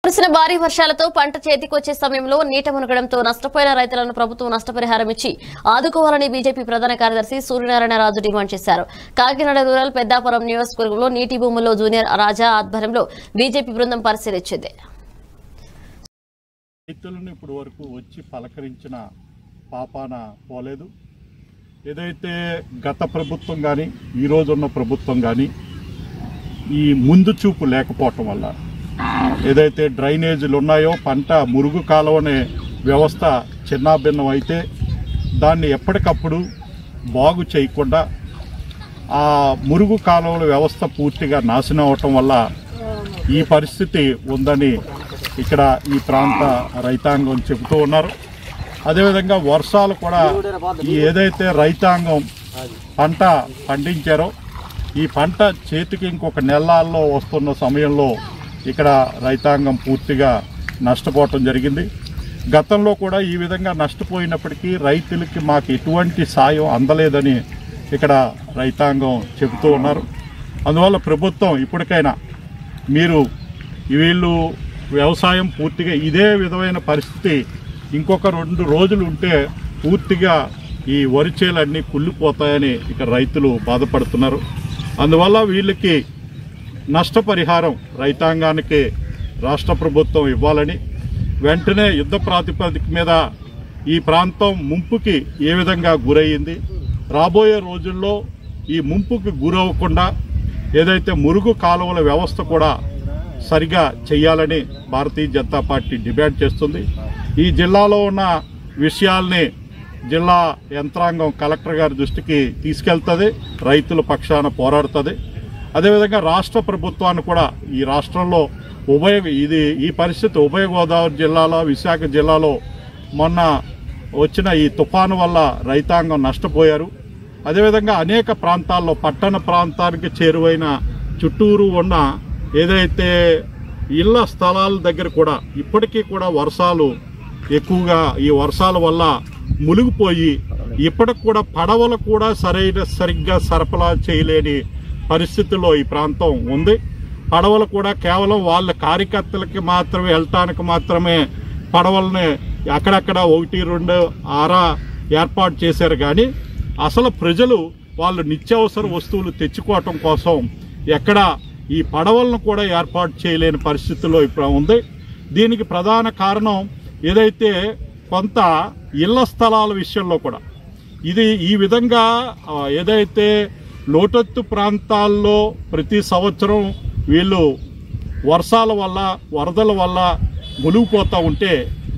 కురిసిన భారీ వర్షాలతో పంట చేతికొచ్చే సమయంలో నీట మునగడంతో నష్టపోయిన రైతులను ప్రభుత్వం నష్టపరిహారం ఇచ్చి ఆదుకోవాలని బీజేపీ ప్రధాన కార్యదర్శి సూర్యనారాయణరాజు డిమాండ్ చేశారు కాకినాడ రూరల్ పెద్దాపురం నియోజకవర్గంలో నీటి భూముల్లో జూనియర్ రాజా ఆధ్వర్యంలో బీజేపీ బృందం పరిశీలించింది రైతులను ఇప్పుడు వరకు వచ్చి పలకరించిన పాపాన పోలేదు ఏదైతే గత ప్రభుత్వం కానీ ఈరోజున్న ప్రభుత్వం కానీ ఈ ముందు చూపు లేకపోవటం వల్ల ఏదైతే డ్రైనేజీలు ఉన్నాయో పంట మురుగు కాలువనే వ్యవస్థ చిన్నాభిన్నం అయితే దాన్ని ఎప్పటికప్పుడు బాగు చేయకుండా ఆ మురుగు కాలువల వ్యవస్థ పూర్తిగా నాశనం అవటం వల్ల ఈ పరిస్థితి ఉందని ఇక్కడ ఈ ప్రాంత రైతాంగం చెబుతూ ఉన్నారు అదేవిధంగా వర్షాలు కూడా ఈ ఏదైతే రైతాంగం పంట పండించారో ఈ పంట చేతికి ఇంకొక నెలల్లో వస్తున్న సమయంలో ఇక్కడ రైతాంగం పూర్తిగా నష్టపోవటం జరిగింది గతంలో కూడా ఈ విధంగా నష్టపోయినప్పటికీ రైతులకి మాకు ఎటువంటి సాయం అందలేదని ఇక్కడ రైతాంగం చెబుతూ ఉన్నారు అందువల్ల ప్రభుత్వం ఇప్పటికైనా మీరు వీళ్ళు వ్యవసాయం పూర్తిగా ఇదే విధమైన పరిస్థితి ఇంకొక రెండు రోజులు ఉంటే పూర్తిగా ఈ వరి చేలన్నీ కుళ్ళిపోతాయని ఇక్కడ రైతులు బాధపడుతున్నారు అందువల్ల వీళ్ళకి నష్టపరిహారం రైతాంగానికి రాష్ట్ర ప్రభుత్వం ఇవ్వాలని వెంటనే యుద్ధ ప్రాతిపదిక మీద ఈ ప్రాంతం ముంపుకి ఏ విధంగా గురయ్యింది రాబోయే రోజుల్లో ఈ ముంపుకి గురవ్వకుండా ఏదైతే మురుగు కాలువల వ్యవస్థ కూడా సరిగా చేయాలని భారతీయ జనతా పార్టీ డిమాండ్ చేస్తుంది ఈ జిల్లాలో ఉన్న విషయాల్ని జిల్లా యంత్రాంగం కలెక్టర్ గారి దృష్టికి తీసుకెళ్తుంది రైతుల పక్షాన పోరాడుతుంది అదేవిధంగా రాష్ట్ర ప్రభుత్వాన్ని కూడా ఈ రాష్ట్రంలో ఉభయ ఇది ఈ పరిస్థితి ఉభయ గోదావరి జిల్లాలో విశాఖ జిల్లాలో మొన్న వచ్చిన ఈ తుఫాను వల్ల రైతాంగం నష్టపోయారు అదేవిధంగా అనేక ప్రాంతాల్లో పట్టణ ప్రాంతానికి చేరువైన చుట్టూరు ఉన్న ఏదైతే ఇళ్ల స్థలాల దగ్గర కూడా ఇప్పటికీ కూడా వర్షాలు ఎక్కువగా ఈ వర్షాల వల్ల మునిగిపోయి ఇప్పటికి కూడా పడవలు కూడా సరైన సరిగ్గా సరఫరా చేయలేని పరిస్థితుల్లో ఈ ప్రాంతం ఉంది పడవలు కూడా కేవలం వాళ్ళ కార్యకర్తలకి మాత్రమే వెళ్ళటానికి మాత్రమే పడవల్ని అక్కడక్కడ ఒకటి రెండు ఆరా ఏర్పాటు చేశారు కానీ అసలు ప్రజలు వాళ్ళు నిత్యావసర వస్తువులు తెచ్చుకోవటం కోసం ఎక్కడ ఈ పడవలను కూడా ఏర్పాటు చేయలేని పరిస్థితుల్లో ఇప్పుడు ఉంది దీనికి ప్రధాన కారణం ఏదైతే కొంత ఇళ్ల స్థలాల విషయంలో కూడా ఇది ఈ విధంగా ఆ, ఏదైతే లోతత్తు ప్రాంతాల్లో ప్రతి సంవత్సరం వీళ్ళు వర్షాల వల్ల వరదల వల్ల మునిగిపోతూ ఉంటే